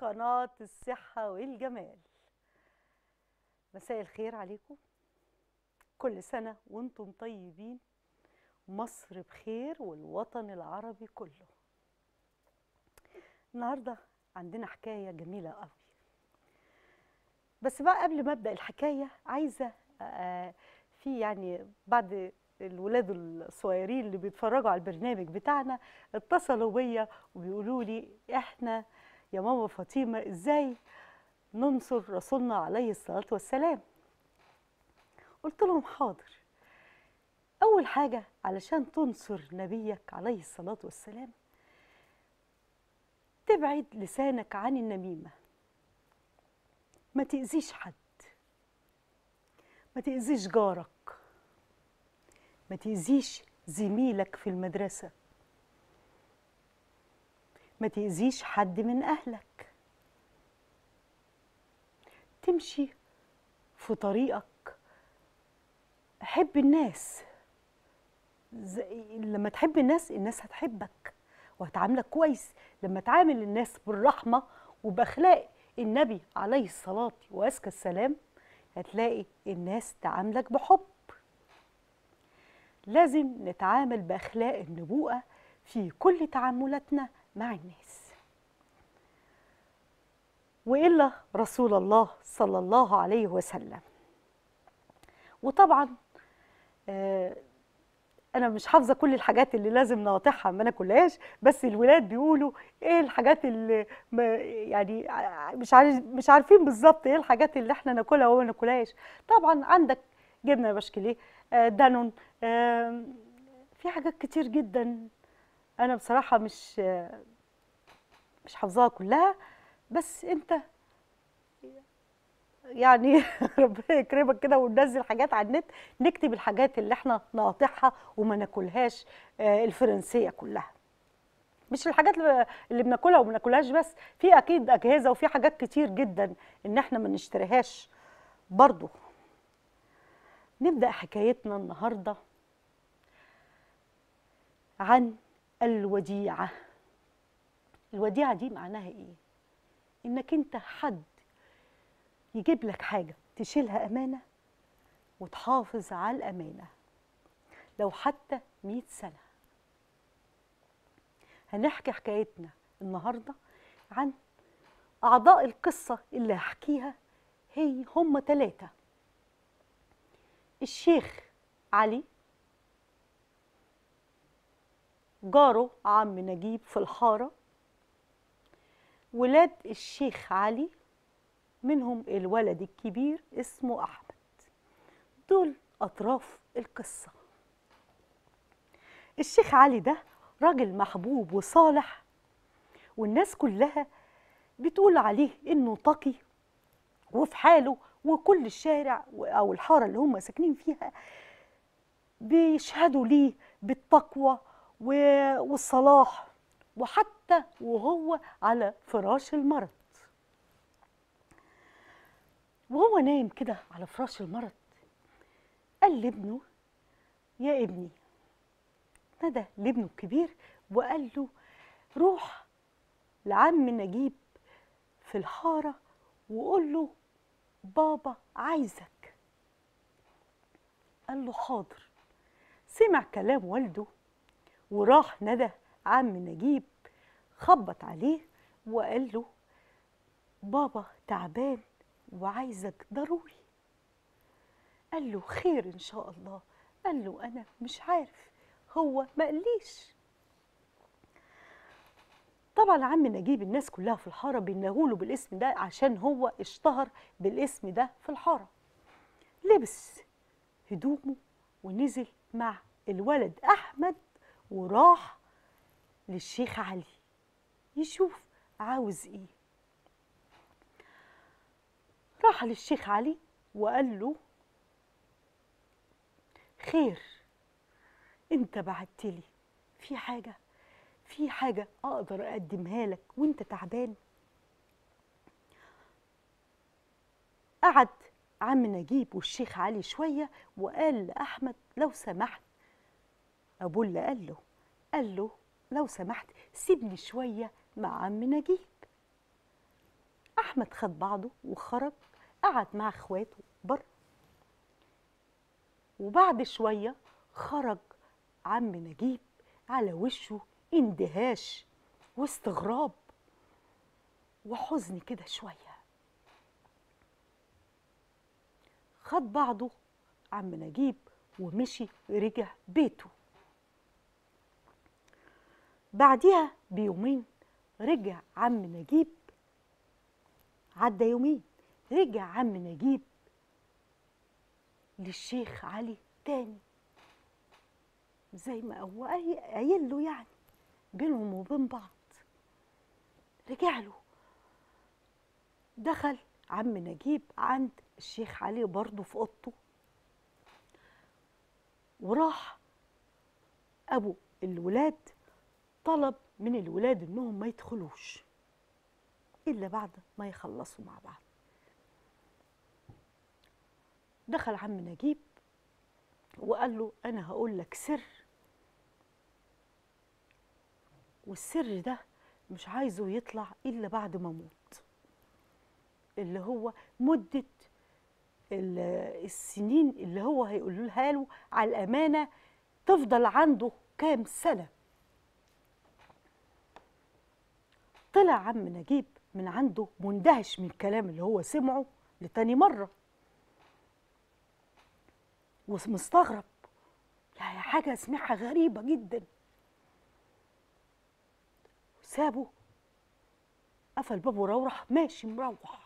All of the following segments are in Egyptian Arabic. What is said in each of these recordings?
قناة الصحة والجمال مساء الخير عليكم كل سنة وانتم طيبين مصر بخير والوطن العربي كله النهاردة عندنا حكاية جميلة قوي بس بقى قبل ما أبدأ الحكاية عايزة آه، في يعني بعد الولاد الصغيرين اللي بيتفرجوا على البرنامج بتاعنا اتصلوا بيا وبيقولوا لي احنا يا ماما فاطمه ازاي ننصر رسولنا عليه الصلاه والسلام قلت لهم حاضر اول حاجه علشان تنصر نبيك عليه الصلاه والسلام تبعد لسانك عن النميمه ما تاذيش حد ما تاذيش جارك ما تأذيش زميلك في المدرسة ما تأذيش حد من أهلك تمشي في طريقك حب الناس زي لما تحب الناس الناس هتحبك وهتعاملك كويس لما تعامل الناس بالرحمة وبأخلاق النبي عليه الصلاة وأزكى السلام هتلاقي الناس تعاملك بحب لازم نتعامل باخلاق النبوءه في كل تعاملاتنا مع الناس والا رسول الله صلى الله عليه وسلم وطبعا آه انا مش حافظه كل الحاجات اللي لازم نقاطعها ما ناكلهاش بس الولاد بيقولوا ايه الحاجات اللي ما يعني مش عارف مش عارفين بالظبط ايه الحاجات اللي احنا ناكلها وما ناكلهاش طبعا عندك جبنه بشكليه دانون في حاجات كتير جدا انا بصراحه مش مش حافظاها كلها بس انت يعني ربنا يكرمك كده وننزل حاجات على النت نكتب الحاجات اللي احنا نقاطعها وما ناكلهاش الفرنسيه كلها مش الحاجات اللي بناكلها وما بناكلهاش بس في اكيد اجهزه وفي حاجات كتير جدا ان احنا ما نشتريهاش برضه نبدأ حكايتنا النهاردة عن الوديعة الوديعة دي معناها ايه؟ انك انت حد يجيب لك حاجة تشيلها أمانة وتحافظ على الأمانة لو حتى مئة سنة هنحكي حكايتنا النهاردة عن أعضاء القصة اللي هحكيها هي هم ثلاثة الشيخ علي جاره عم نجيب في الحارة ولاد الشيخ علي منهم الولد الكبير اسمه أحمد دول أطراف القصة الشيخ علي ده راجل محبوب وصالح والناس كلها بتقول عليه إنه تقي وفي حاله وكل الشارع او الحاره اللي هم ساكنين فيها بيشهدوا ليه بالتقوى والصلاح وحتى وهو على فراش المرض وهو نايم كده على فراش المرض قال لابنه يا ابني ندى لابنه الكبير وقال له روح لعم نجيب في الحاره وقول له بابا عايزك قال له حاضر سمع كلام والده وراح ندى عم نجيب خبط عليه وقال له بابا تعبان وعايزك ضروري قال له خير ان شاء الله قال له انا مش عارف هو ما قاليش طبعا عم نجيب الناس كلها في الحاره بينهوله بالاسم ده عشان هو اشتهر بالاسم ده في الحاره لبس هدومه ونزل مع الولد احمد وراح للشيخ علي يشوف عاوز ايه راح للشيخ علي وقال له خير انت بعتلي في حاجه في حاجة أقدر أقدمها لك وأنت تعبان قعد عم نجيب والشيخ علي شوية وقال لأحمد لو سمحت أبو اللي قال له قال له لو سمحت سيبني شوية مع عم نجيب احمد خد بعضه وخرج قعد مع اخواته بره وبعد شويه خرج عم نجيب على وشه اندهاش واستغراب وحزن كده شويه خد بعضه عم نجيب ومشي رجع بيته بعدها بيومين رجع عم نجيب عدى يومين رجع عم نجيب للشيخ علي تاني زي ما هو قاي- قايل له يعني بينهم وبين بعض رجع له دخل عم نجيب عند الشيخ علي برضه في اوضته وراح ابو الولاد طلب من الولاد انهم ما يدخلوش الا بعد ما يخلصوا مع بعض دخل عم نجيب وقال له انا هقول لك سر والسر ده مش عايزه يطلع الا بعد ما اموت اللي هو مده ال- السنين اللي هو هيقولها له على الامانه تفضل عنده كام سنه طلع عم نجيب من عنده مندهش من الكلام اللي هو سمعه لتاني مرة ومستغرب يعني حاجة سمعها غريبة جدا سابه قفل بابه وراح ماشي مروح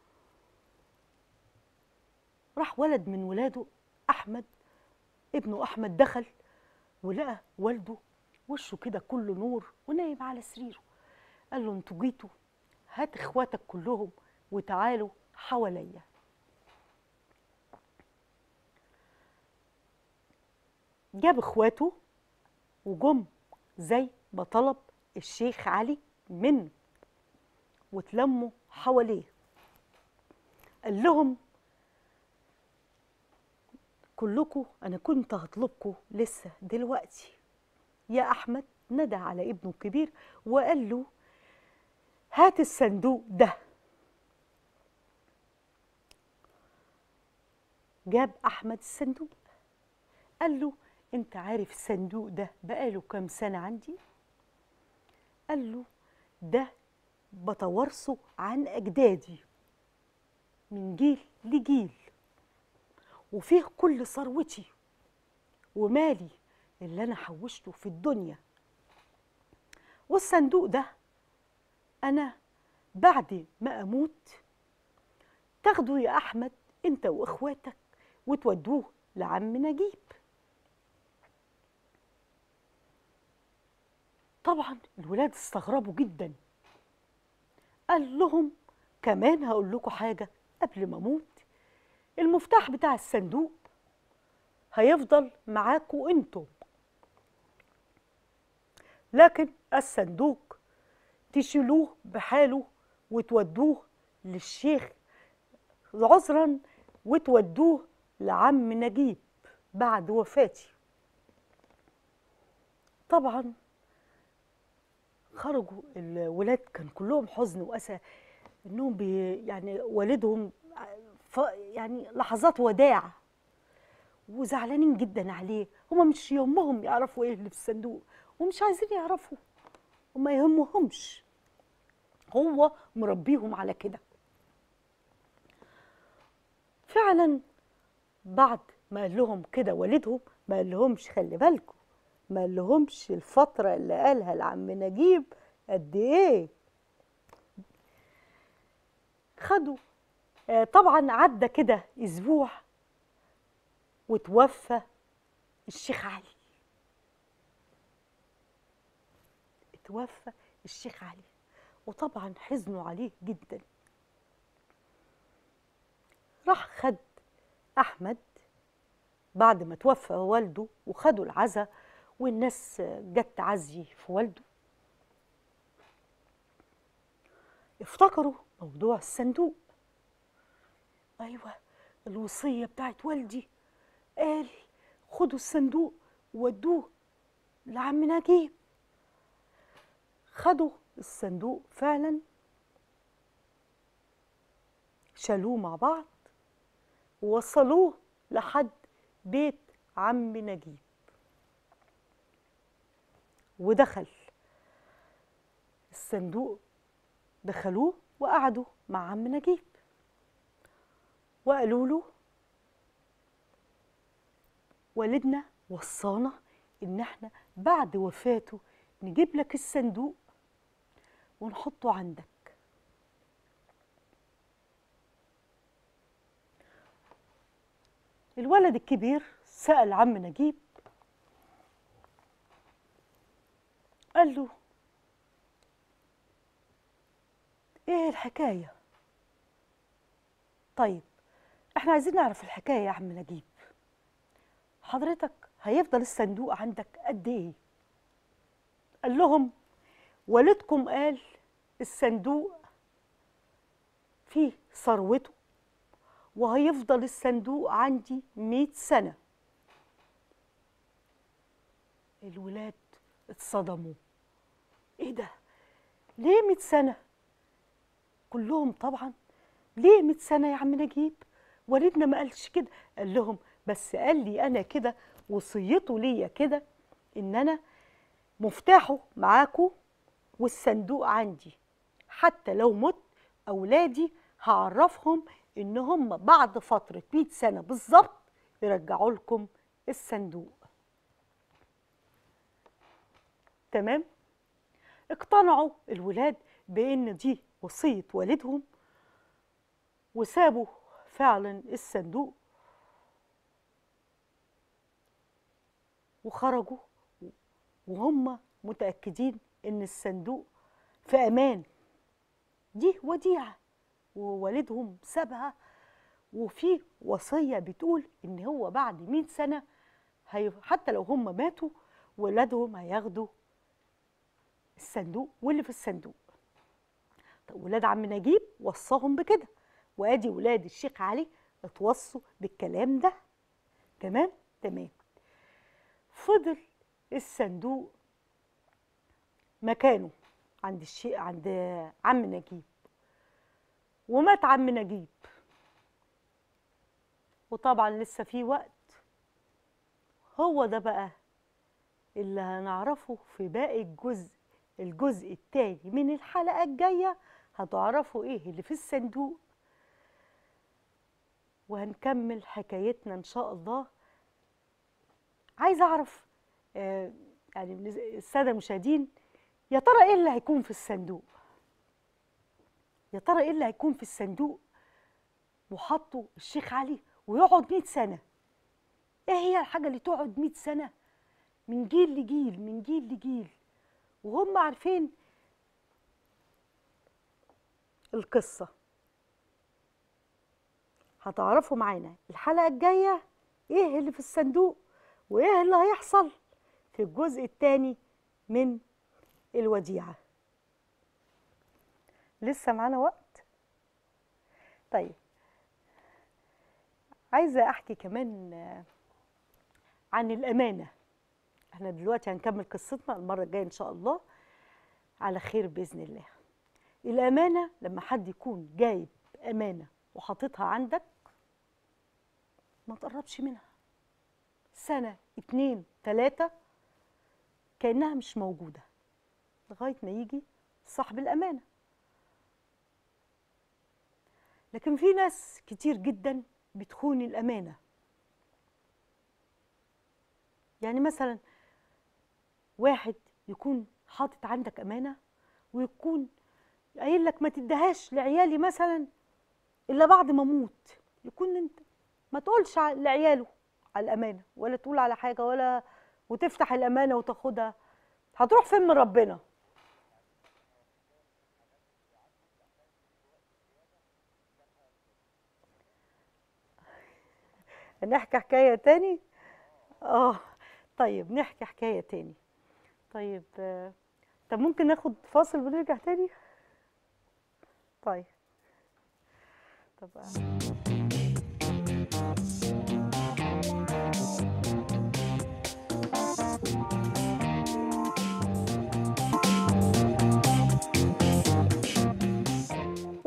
راح ولد من ولاده أحمد ابنه أحمد دخل ولقى والده وشه كده كله نور ونايم على سريره قال له انتوا جيتوا هات اخواتك كلهم وتعالوا حواليا جاب اخواته وجم زي ما طلب الشيخ علي منه وتلموا حواليه قال لهم كلكم انا كنت هطلبكم لسه دلوقتي يا احمد ندى على ابنه الكبير وقال له هات الصندوق ده جاب احمد الصندوق قال له انت عارف الصندوق ده بقاله كام سنه عندي قال له ده بتورثه عن اجدادي من جيل لجيل وفيه كل ثروتي ومالي اللي انا حوشته في الدنيا والصندوق ده انا بعد ما اموت تاخده يا احمد انت واخواتك وتودوه لعم نجيب طبعا الولاد استغربوا جدا قال لهم كمان هقول لكم حاجه قبل ما اموت المفتاح بتاع الصندوق هيفضل معاكم انتم لكن الصندوق تشيلوه بحاله وتودوه للشيخ عذرا وتودوه لعم نجيب بعد وفاتي طبعا خرجوا الولاد كان كلهم حزن واسى انهم بي يعني والدهم ف يعني لحظات وداع وزعلانين جدا عليه هما مش يهمهم يعرفوا ايه اللي في الصندوق ومش عايزين يعرفوا وما يهمهمش هو مربيهم على كده فعلا بعد ما قال لهم كده والدهم ما قال لهمش خلي بالكم ما قال لهمش الفترة اللي قالها لعم نجيب قد ايه خدوا آه، طبعا عدى كده اسبوع وتوفى الشيخ علي اتوفى الشيخ علي وطبعا حزنوا عليه جدا راح خد احمد بعد ما توفى والده وخدوا العزا والناس جت تعزي في والده افتكروا موضوع الصندوق ايوه الوصيه بتاعت والدي قال خدوا الصندوق ودوه لعم نجيب خدوا الصندوق فعلا شالوه مع بعض ووصلوه لحد بيت عم نجيب ودخل الصندوق دخلوه وقعدوا مع عم نجيب وقالوا له والدنا وصانا ان احنا بعد وفاته نجيب لك الصندوق ونحطه عندك الولد الكبير سأل عم نجيب قال له ايه الحكاية طيب احنا عايزين نعرف الحكاية يا عم نجيب حضرتك هيفضل الصندوق عندك قد ايه قال لهم والدكم قال الصندوق فيه ثروته وهيفضل الصندوق عندي مئة سنة الولاد اتصدموا ايه ده ليه مئة سنة كلهم طبعا ليه مئة سنة يا عم نجيب والدنا ما قالش كده قال لهم بس قال لي انا كده وصيته ليا كده ان انا مفتاحه معاكو والصندوق عندي حتى لو مت اولادي هعرفهم ان هم بعد فتره 100 سنه بالظبط يرجعوا لكم الصندوق تمام اقتنعوا الولاد بان دي وصيه والدهم وسابوا فعلا الصندوق وخرجوا وهم متاكدين ان الصندوق في امان دي وديعه ووالدهم سابها وفي وصيه بتقول ان هو بعد 100 سنه هي حتى لو هم ماتوا ولادهم هياخدوا الصندوق واللي في الصندوق طب ولاد عم نجيب وصاهم بكده وادي ولاد الشيخ علي اتوصوا بالكلام ده تمام تمام فضل الصندوق مكانه عند الشيء عند عم نجيب ومات عم نجيب وطبعا لسه في وقت هو ده بقى اللي هنعرفه في باقي الجزء الجزء التاني من الحلقة الجاية هتعرفوا ايه اللي في الصندوق وهنكمل حكايتنا ان شاء الله عايزه اعرف آه يعني الساده المشاهدين يا ترى ايه اللي هيكون في الصندوق يا ترى ايه اللي هيكون في الصندوق وحطه الشيخ علي ويقعد 100 سنه ايه هي الحاجه اللي تقعد 100 سنه من جيل لجيل من جيل لجيل وهم عارفين القصه هتعرفوا معانا الحلقه الجايه ايه اللي في الصندوق وايه اللي هيحصل في الجزء الثاني من الوديعه لسه معانا وقت طيب عايزه احكي كمان عن الامانه احنا دلوقتي هنكمل قصتنا المره الجايه ان شاء الله على خير باذن الله الامانه لما حد يكون جايب امانه وحاططها عندك ما تقربش منها سنه اتنين تلاته كانها مش موجوده لغايه ما يجي صاحب الامانه لكن في ناس كتير جدا بتخون الامانه يعني مثلا واحد يكون حاطط عندك امانه ويكون قايل لك ما تديهاش لعيالي مثلا الا بعد ما اموت يكون انت ما تقولش لعياله على الامانه ولا تقول على حاجه ولا وتفتح الامانه وتاخدها هتروح فين من ربنا نحكي حكايه تاني اه طيب نحكي حكايه تاني طيب آه، طب ممكن ناخد فاصل ونرجع تاني طيب طب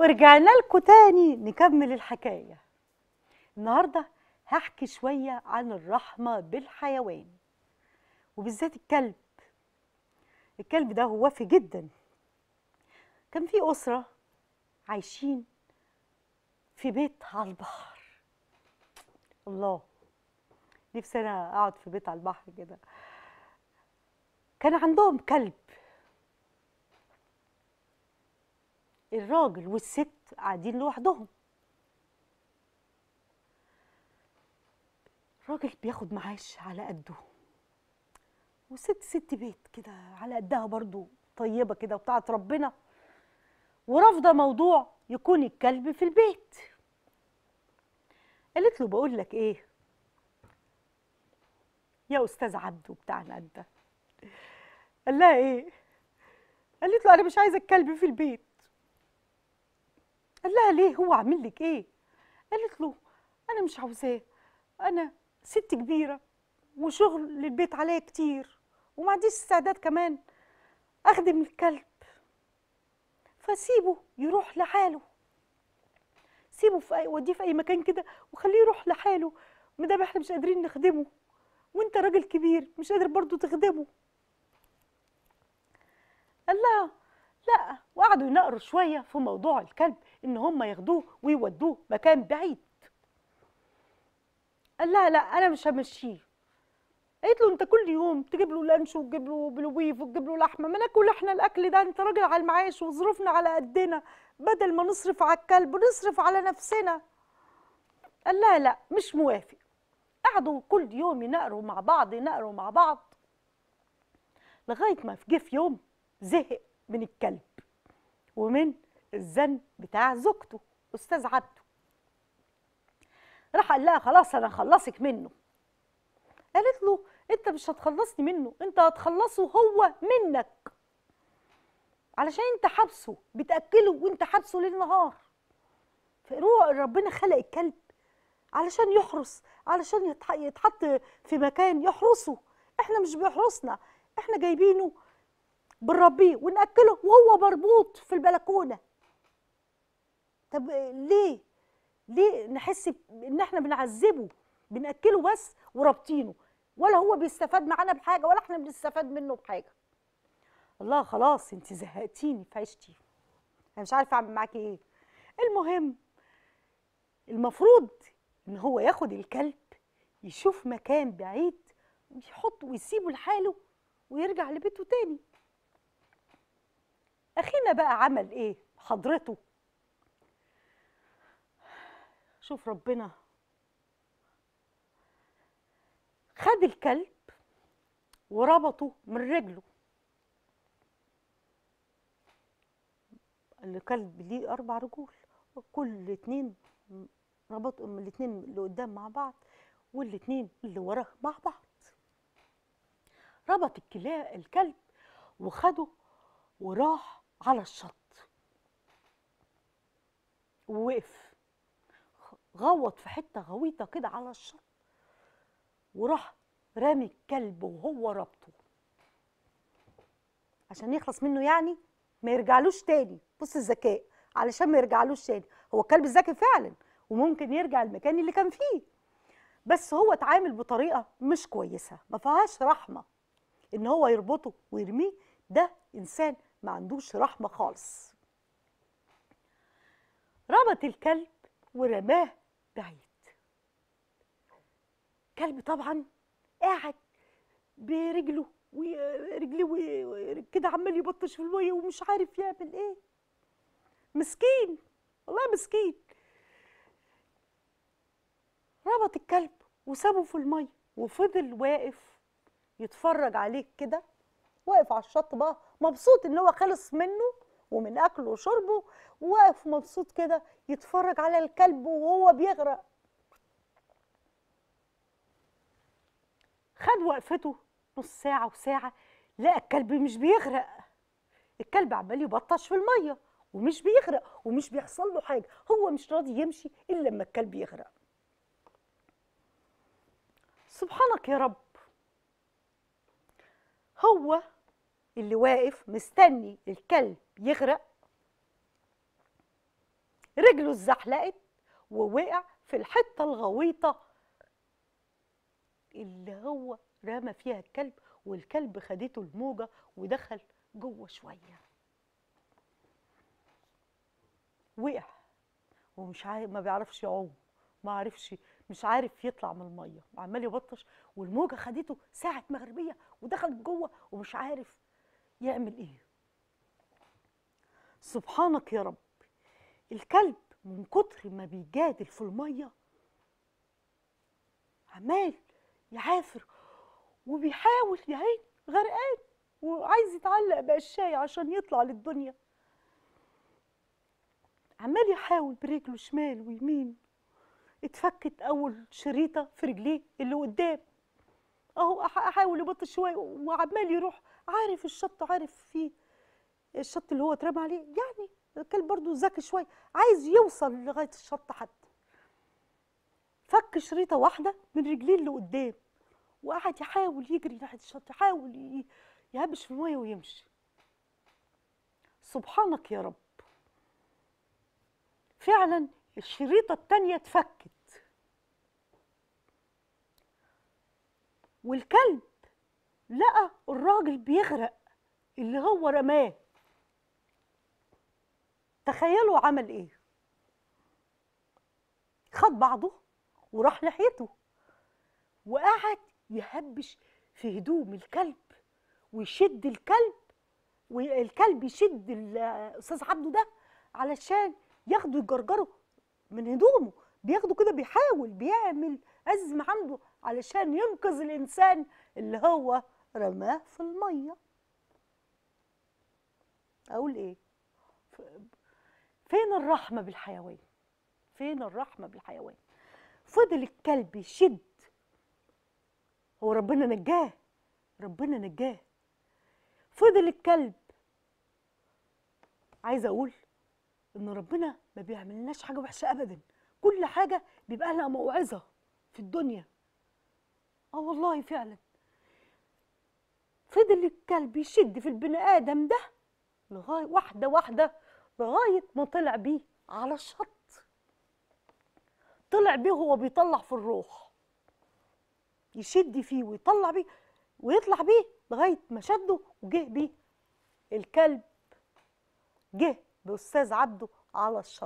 ورجعنا لكم تاني نكمل الحكاية النهاردة هحكي شوية عن الرحمة بالحيوان وبالذات الكلب الكلب ده هو وافي جدا كان في أسرة عايشين في بيت على البحر الله نفسي أنا أقعد في بيت على البحر كده كان عندهم كلب الراجل والست قاعدين لوحدهم الراجل بياخد معاش على قده والست ست بيت كده على قدها برضو طيبة كده وبتاعت ربنا ورافضة موضوع يكون الكلب في البيت قالت له بقول لك ايه يا استاذ عبده بتاعنا انت قال لها ايه قالت له انا مش عايزه الكلب في البيت قال لها ليه هو عامل لك ايه قالت له انا مش عاوزاه انا ست كبيره وشغل للبيت عليا كتير وما عنديش استعداد كمان اخدم الكلب فسيبه يروح لحاله سيبه في اي وديه في اي مكان كده وخليه يروح لحاله ما دام احنا مش قادرين نخدمه وانت راجل كبير مش قادر برضه تخدمه قال لها لا وقعدوا ينقروا شويه في موضوع الكلب ان هم ياخدوه ويودوه مكان بعيد قال لها لا انا مش همشيه قالت له انت كل يوم تجيب له لانش وتجيب له بلوبيف وتجيب له لحمه ما ناكل احنا الاكل ده انت راجل على المعاش وظروفنا على قدنا بدل ما نصرف على الكلب نصرف على نفسنا قال لها لا مش موافق قعدوا كل يوم ينقروا مع بعض ينقروا مع بعض لغايه ما جه في يوم زهق من الكلب ومن الزن بتاع زوجته استاذ عبده راح قال لها خلاص انا هخلصك منه قالت له انت مش هتخلصني منه انت هتخلصه هو منك علشان انت حابسه بتاكله وانت حابسه ليل نهار فروح ربنا خلق الكلب علشان يحرس علشان يتح- يتحط في مكان يحرسه احنا مش بيحرسنا احنا جايبينه بنربيه وناكله وهو مربوط في البلكونه طب ليه ليه نحس ان احنا بنعذبه بناكله بس ورابطينه ولا هو بيستفاد معانا بحاجه ولا احنا بنستفاد منه بحاجه الله خلاص انت زهقتيني في عيشتي انا مش عارفه اعمل معاكي ايه المهم المفروض ان هو ياخد الكلب يشوف مكان بعيد يحطه ويسيبه لحاله ويرجع لبيته تاني اخينا بقى عمل ايه حضرته شوف ربنا خد الكلب وربطه من رجله الكلب ليه اربع رجول كل اتنين ربط من الاتنين اللي قدام مع بعض والاتنين اللي وراه مع بعض ربط الكلا الكلب وخده وراح على الشط ووقف غوط في حته غويطه كده على الشط وراح رامي الكلب وهو رابطه عشان يخلص منه يعني ما يرجعلوش تاني بص الذكاء علشان ما يرجعلوش تاني هو الكلب ذكي فعلا وممكن يرجع المكان اللي كان فيه بس هو اتعامل بطريقه مش كويسه ما فيهاش رحمه ان هو يربطه ويرميه ده انسان ما عندوش رحمه خالص ربط الكلب ورماه بعيد كلب طبعا قاعد برجله ورجليه و- كده عمال يبطش في الميه ومش عارف يعمل ايه مسكين والله مسكين ربط الكلب وسابه في الميه وفضل واقف يتفرج عليه كده واقف على الشط بقى مبسوط ان هو خلص منه ومن اكله وشربه وواقف مبسوط كده يتفرج على الكلب وهو بيغرق خد وقفته نص ساعة وساعة لقى الكلب مش بيغرق الكلب عمال يبطش في المية ومش بيغرق ومش بيحصل له حاجة هو مش راضي يمشي إلا لما الكلب يغرق سبحانك يا رب هو اللي واقف مستني الكلب يغرق رجله اتزحلقت ووقع في الحته الغويطه اللي هو رمى فيها الكلب والكلب خدته الموجه ودخل جوه شويه وقع ومش عارف ما بيعرفش يعوم ما عرفش مش عارف يطلع من الميه وعمال يبطش والموجه خدته ساعه مغربيه ودخل جوه ومش عارف يعمل ايه سبحانك يا رب الكلب من كتر ما بيجادل في الميه عمال يعافر وبيحاول يا عيني غرقان وعايز يتعلق بقشاية عشان يطلع للدنيا عمال يحاول برجله شمال ويمين اتفكت اول شريطه في رجليه اللي قدام اهو أح- احاول يبطل شويه وعمال يروح عارف الشط عارف فيه الشط اللي هو اترمى عليه يعني الكلب برضه ذكي شويه عايز يوصل لغايه الشط حتى فك شريطه واحده من رجليه اللي قدام وقعد يحاول يجري ناحيه الشط يحاول ي- يهبش في الميه ويمشي سبحانك يا رب فعلا الشريطه التانيه اتفكت والكلب لقى الراجل بيغرق اللي هو رماه تخيلوا عمل ايه خد بعضه وراح ناحيته وقعد يهبش في هدوم الكلب ويشد الكلب والكلب يشد الاستاذ عبده ده علشان ياخده يجرجره من هدومه بياخده كده بيحاول بيعمل أزم عنده علشان ينقذ الإنسان اللي هو رماه في المية أقول إيه ف- فين الرحمة بالحيوان فين الرحمة بالحيوان فضل الكلب يشد هو ربنا نجاه ربنا نجاه فضل الكلب عايزه اقول ان ربنا ما بيعملناش حاجه وحشه ابدا كل حاجه بيبقى لها موعظه في الدنيا اه والله فعلا فضل الكلب يشد في البني ادم ده لغايه واحده واحده لغايه ما طلع بيه على الشط طلع بيه وهو بيطلع في الروح يشد فيه ويطلع بيه ويطلع بيه لغايه ما شده وجه بيه الكلب جه باستاذ عبده على الشط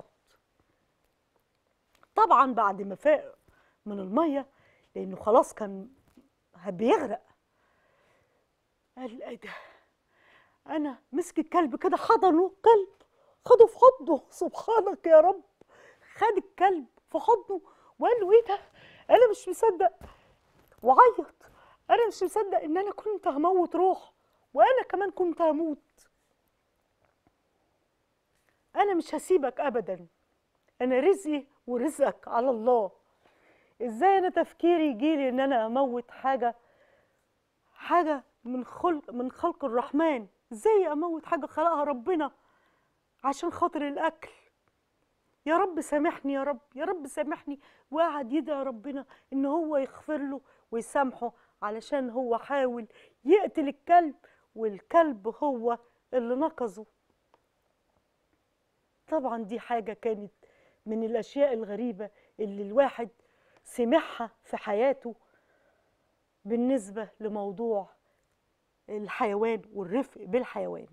طبعا بعد ما فاق من الميه لانه خلاص كان بيغرق قال ايه ده انا مسك الكلب كده حضنه كلب خده في حضنه سبحانك يا رب خد الكلب في حضنه وقال له ايه ده انا مش مصدق وعيط انا مش مصدق ان انا كنت هموت روح وانا كمان كنت هموت انا مش هسيبك ابدا انا رزقي ورزقك على الله ازاي انا تفكيري يجيلي ان انا اموت حاجه حاجه من خلق من خلق الرحمن ازاي اموت حاجه خلقها ربنا عشان خاطر الاكل يا رب سامحني يا رب يا رب سامحني وقعد يدعي ربنا ان هو يغفر له ويسامحه علشان هو حاول يقتل الكلب والكلب هو اللي نقذه طبعا دي حاجة كانت من الأشياء الغريبة اللي الواحد سمعها في حياته بالنسبة لموضوع الحيوان والرفق بالحيوان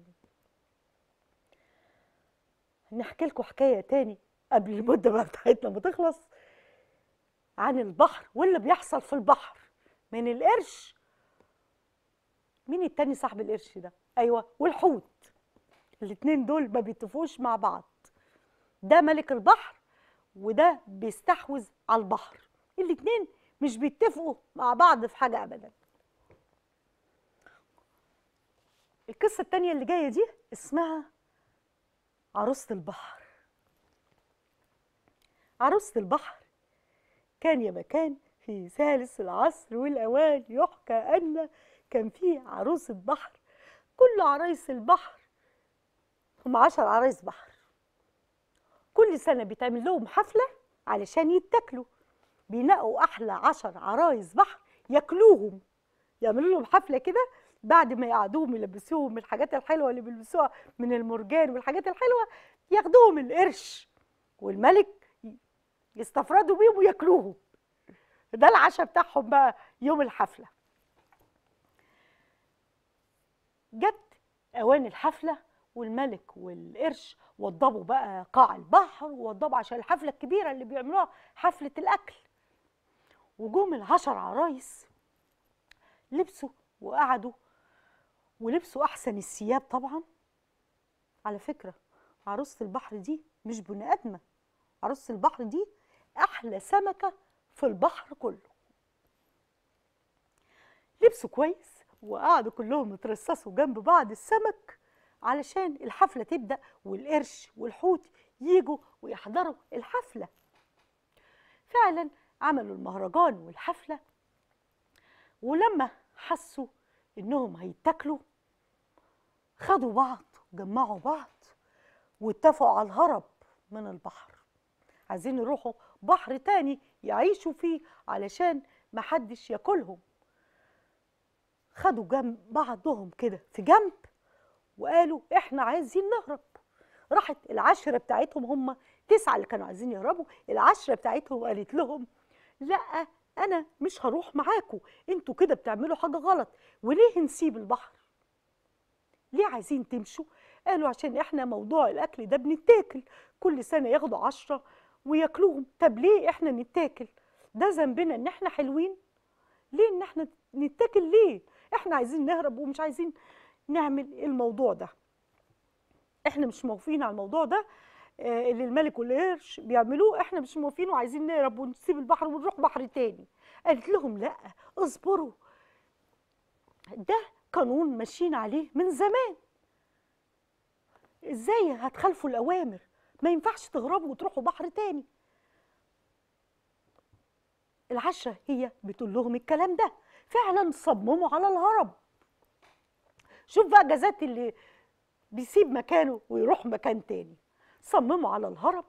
نحكي لكم حكاية تاني قبل المدة بقى بتاعتنا ما تخلص عن البحر واللي بيحصل في البحر من القرش مين التاني صاحب القرش ده ايوه والحوت الاتنين دول ما بيتفقوش مع بعض ده ملك البحر وده بيستحوذ على البحر الاتنين مش بيتفقوا مع بعض في حاجة أبدا القصة التانية اللي جاية دي اسمها عروسة البحر عروسة البحر كان يا مكان في ثالث العصر والأوان يحكى أن كان في عروسة بحر كل عرايس البحر هم عشر عرايس بحر كل سنة بيتعمل لهم حفلة علشان يتاكلوا بينقوا أحلى عشر عرايس بحر ياكلوهم يعملوا لهم حفلة كده بعد ما يقعدوهم يلبسوهم الحاجات الحلوة اللي بيلبسوها من المرجان والحاجات الحلوة ياخدوهم القرش والملك يستفردوا بيهم وياكلوهم ده العشاء بتاعهم بقى يوم الحفله جت اوان الحفله والملك والقرش وضبوا بقى قاع البحر ووضبوا عشان الحفله الكبيره اللي بيعملوها حفله الاكل وجوم العشر عرايس لبسوا وقعدوا ولبسوا احسن الثياب طبعا على فكره عروسه البحر دي مش بني ادمه عروسه البحر دي احلى سمكه في البحر كله لبسوا كويس وقعدوا كلهم يترصصوا جنب بعض السمك علشان الحفلة تبدأ والقرش والحوت يجوا ويحضروا الحفلة فعلا عملوا المهرجان والحفلة ولما حسوا انهم هيتاكلوا خدوا بعض جمعوا بعض واتفقوا على الهرب من البحر عايزين يروحوا بحر تاني يعيشوا فيه علشان محدش ياكلهم خدوا جنب بعضهم كده في جنب وقالوا احنا عايزين نهرب راحت العشرة بتاعتهم هم تسعة اللي كانوا عايزين يهربوا العشرة بتاعتهم قالت لهم لا انا مش هروح معاكم انتوا كده بتعملوا حاجة غلط وليه نسيب البحر ليه عايزين تمشوا قالوا عشان احنا موضوع الاكل ده بنتاكل كل سنة ياخدوا عشرة وياكلوهم طب ليه احنا نتاكل ده ذنبنا ان احنا حلوين ليه ان احنا نتاكل ليه احنا عايزين نهرب ومش عايزين نعمل الموضوع ده احنا مش موافقين على الموضوع ده آه، اللي الملك والقرش بيعملوه احنا مش موافقين وعايزين نهرب ونسيب البحر ونروح بحر تاني قالت لهم لا اصبروا ده قانون ماشيين عليه من زمان ازاي هتخالفوا الاوامر ما ينفعش تهربوا وتروحوا بحر تاني العشرة هي بتقول لهم الكلام ده فعلا صمموا على الهرب شوف بقى جزات اللي بيسيب مكانه ويروح مكان تاني صمموا على الهرب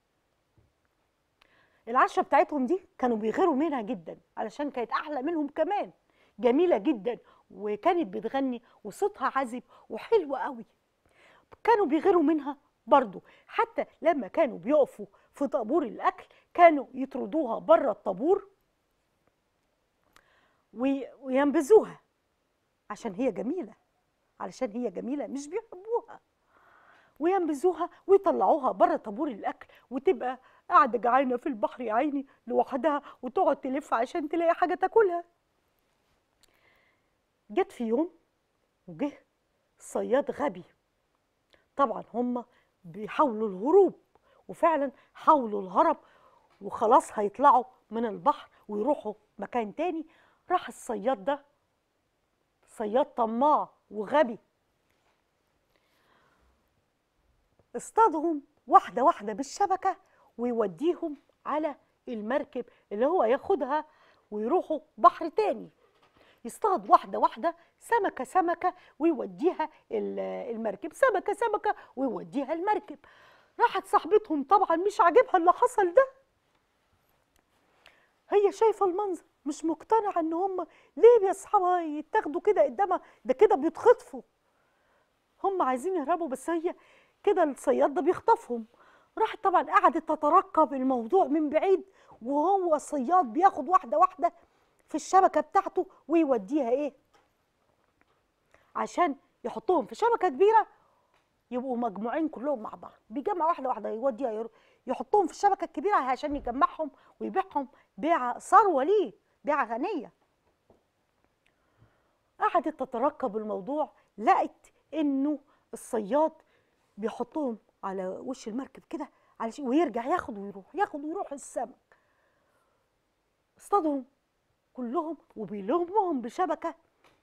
العشرة بتاعتهم دي كانوا بيغيروا منها جدا علشان كانت أحلى منهم كمان جميلة جدا وكانت بتغني وصوتها عذب وحلو قوي كانوا بيغيروا منها برضو حتى لما كانوا بيقفوا في طابور الأكل كانوا يطردوها بره الطابور وي- وينبذوها عشان هي جميلة علشان هي جميلة مش بيحبوها وينبذوها ويطلعوها بره طابور الأكل وتبقى قاعدة جعانة في البحر يا عيني لوحدها وتقعد تلف عشان تلاقي حاجة تاكلها جت في يوم وجه صياد غبي طبعا هم بيحاولوا الهروب وفعلا حاولوا الهرب وخلاص هيطلعوا من البحر ويروحوا مكان تاني راح الصياد ده صياد طماع وغبي اصطادهم واحدة واحدة بالشبكة ويوديهم على المركب اللي هو ياخدها ويروحوا بحر تاني يصطاد واحدة واحدة سمكة سمكة ويوديها ال- المركب سمكة سمكة ويوديها المركب راحت صاحبتهم طبعا مش عاجبها اللي حصل ده هي شايفة المنظر مش مقتنعة ان هم ليه يا اصحابها يتاخدوا كده قدامها ده كده بيتخطفوا هم عايزين يهربوا بس هي كده الصياد ده بيخطفهم راحت طبعا قعدت تترقب الموضوع من بعيد وهو الصياد بياخد واحدة واحدة في الشبكة بتاعته ويوديها ايه عشان يحطهم في شبكة كبيرة يبقوا مجموعين كلهم مع بعض بيجمع واحدة واحدة يوديها ير- يحطهم في الشبكة الكبيرة عشان يجمعهم ويبيعهم بيع ثروة ليه بيع غنية قعدت تترقب الموضوع لقت انه الصياد بيحطهم على وش المركب كده علشان ويرجع ياخد ويروح ياخد ويروح السمك اصطادهم كلهم وبيلمهم بشبكه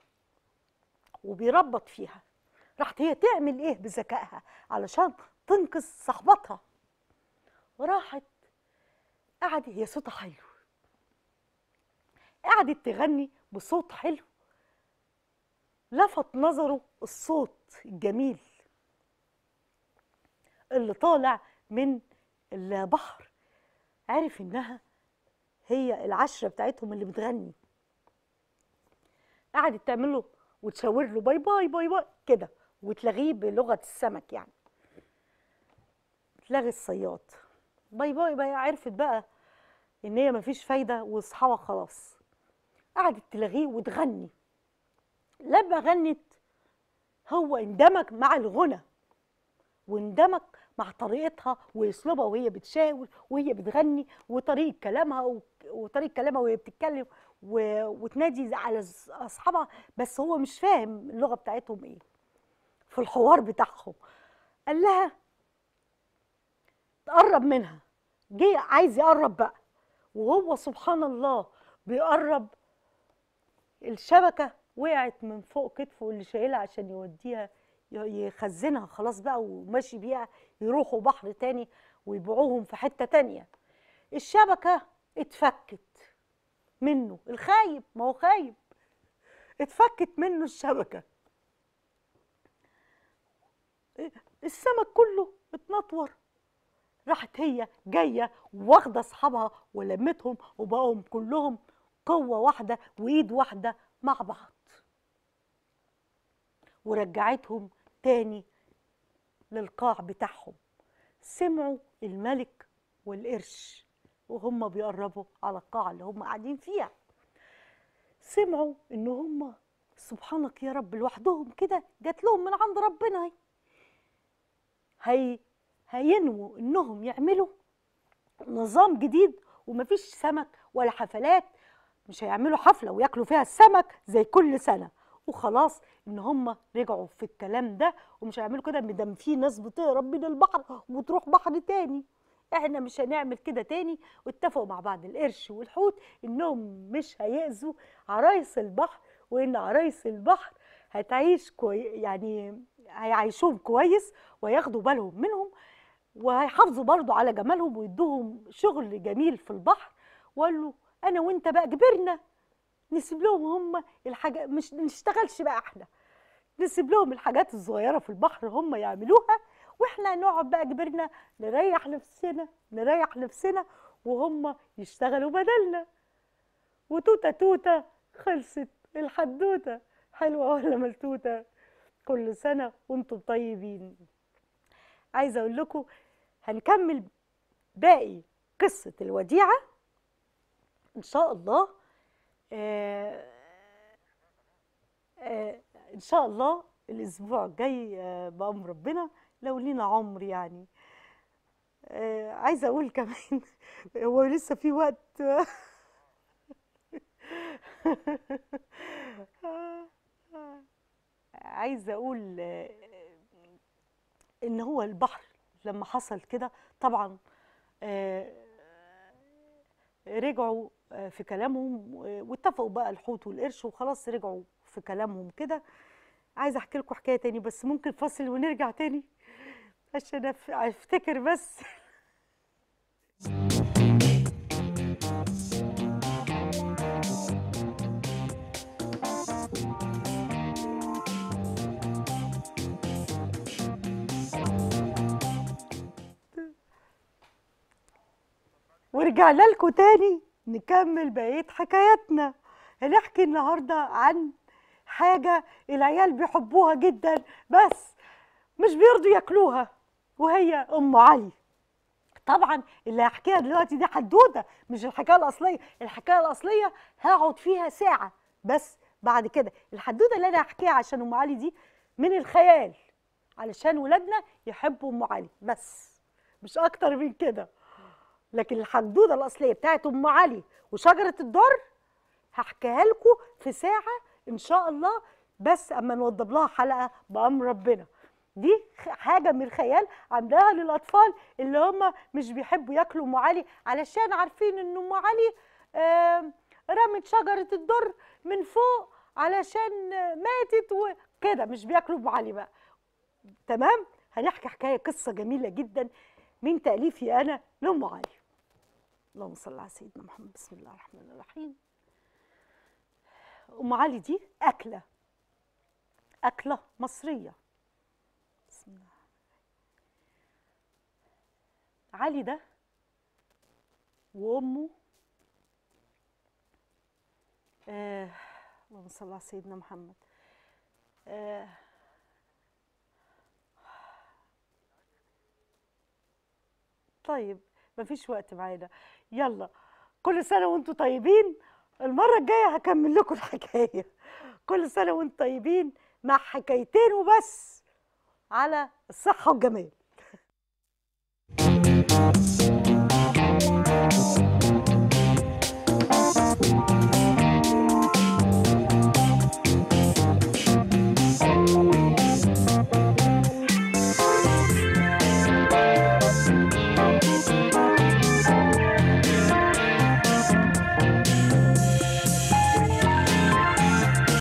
وبيربط فيها راحت هي تعمل ايه بذكائها علشان تنقذ صاحبتها راحت قعدت هي صوتها حلو قعدت تغني بصوت حلو لفت نظره الصوت الجميل اللي طالع من البحر عرف انها هي العشرة بتاعتهم اللي بتغني قعدت تعمل له وتشاور له باي باي باي باي كده وتلغيه بلغة السمك يعني تلغي الصياد باي باي بقى عرفت بقى ان هي مفيش فايده واصحابها خلاص قعدت تلغيه وتغني لما غنت هو اندمج مع الغنى واندمج مع طريقتها واسلوبها وهي بتشاور وهي بتغني وطريقه كلامها و- وطريقه كلامها وهي بتتكلم و... وتنادي على أص- اصحابها بس هو مش فاهم اللغه بتاعتهم ايه في الحوار بتاعهم قال لها تقرب منها جه عايز يقرب بقى وهو سبحان الله بيقرب الشبكه وقعت من فوق كتفه اللي شايلها عشان يوديها ي- يخزنها خلاص بقى وماشي بيها يروحوا بحر تاني ويبيعوهم في حته تانيه الشبكه اتفكت منه الخايب ما هو خايب اتفكت منه الشبكه السمك كله اتنطور راحت هي جايه واخده اصحابها ولمتهم وبقوا كلهم قوه واحده وايد واحده مع بعض ورجعتهم تاني للقاع بتاعهم سمعوا الملك والقرش وهم بيقربوا على القاعة اللي هم قاعدين فيها سمعوا ان هم سبحانك يا رب لوحدهم كده جات لهم من عند ربنا هي هي هينووا انهم يعملوا نظام جديد ومفيش سمك ولا حفلات مش هيعملوا حفلة وياكلوا فيها السمك زي كل سنة وخلاص ان هم رجعوا في الكلام ده ومش هيعملوا كده مدام في ناس بتهرب من البحر وتروح بحر تاني احنا مش هنعمل كده تاني واتفقوا مع بعض القرش والحوت انهم مش هيأذوا عرايس البحر وان عرايس البحر هتعيش كوي يعني هيعيشوهم كويس وياخدوا بالهم منهم وهيحافظوا برضو على جمالهم ويدوهم شغل جميل في البحر وقال له انا وانت بقى كبرنا نسيب لهم هم الحاجة مش نشتغلش بقى احنا نسيب لهم الحاجات الصغيرة في البحر هم يعملوها واحنا نقعد بقى كبرنا نريح نفسنا نريح نفسنا وهم يشتغلوا بدلنا وتوتة توتة خلصت الحدوتة حلوة ولا ملتوتة كل سنة وانتم طيبين عايزة اقول لكم هنكمل باقي قصة الوديعة ان شاء الله آه آه ان شاء الله الاسبوع الجاي آه بامر ربنا لو لينا عمر يعني آه عايزه اقول كمان هو لسه في وقت عايزه اقول آه، ان هو البحر لما حصل كده طبعا آه، رجعوا آه، في كلامهم و- واتفقوا بقى الحوت والقرش وخلاص رجعوا في كلامهم كده عايزه احكي لكم حكايه تاني بس ممكن فاصل ونرجع تاني عشان أف- افتكر بس ورجعنا لكم تاني نكمل بقية حكاياتنا هنحكي النهاردة عن حاجة العيال بيحبوها جدا بس مش بيرضوا ياكلوها وهي أم علي طبعا اللي هحكيها دلوقتي دي حدوته مش الحكايه الاصليه الحكايه الاصليه هقعد فيها ساعه بس بعد كده الحدوته اللي انا هحكيها عشان ام علي دي من الخيال علشان ولادنا يحبوا ام علي بس مش اكتر من كده لكن الحدوته الاصليه بتاعت ام علي وشجره الدر هحكيها لكم في ساعه ان شاء الله بس اما نوضب لها حلقه بامر ربنا دي خ- حاجه من الخيال عاملاها للاطفال اللي هم مش بيحبوا ياكلوا ام علي علشان عارفين ان ام علي آم، رمت شجره الدر من فوق علشان آه، ماتت وكده مش بياكلوا ام علي بقى تمام هنحكي حكايه قصه جميله جدا من تاليفي انا لام علي اللهم صل على سيدنا محمد بسم الله الرحمن الرحيم ام علي دي اكله اكله مصريه بسم الله علي ده وامه آه اللهم صل على سيدنا محمد آه طيب مفيش وقت معانا يلا كل سنه وانتم طيبين المره الجايه هكمل لكم الحكايه كل سنه وانتم طيبين مع حكايتين وبس على الصحه والجمال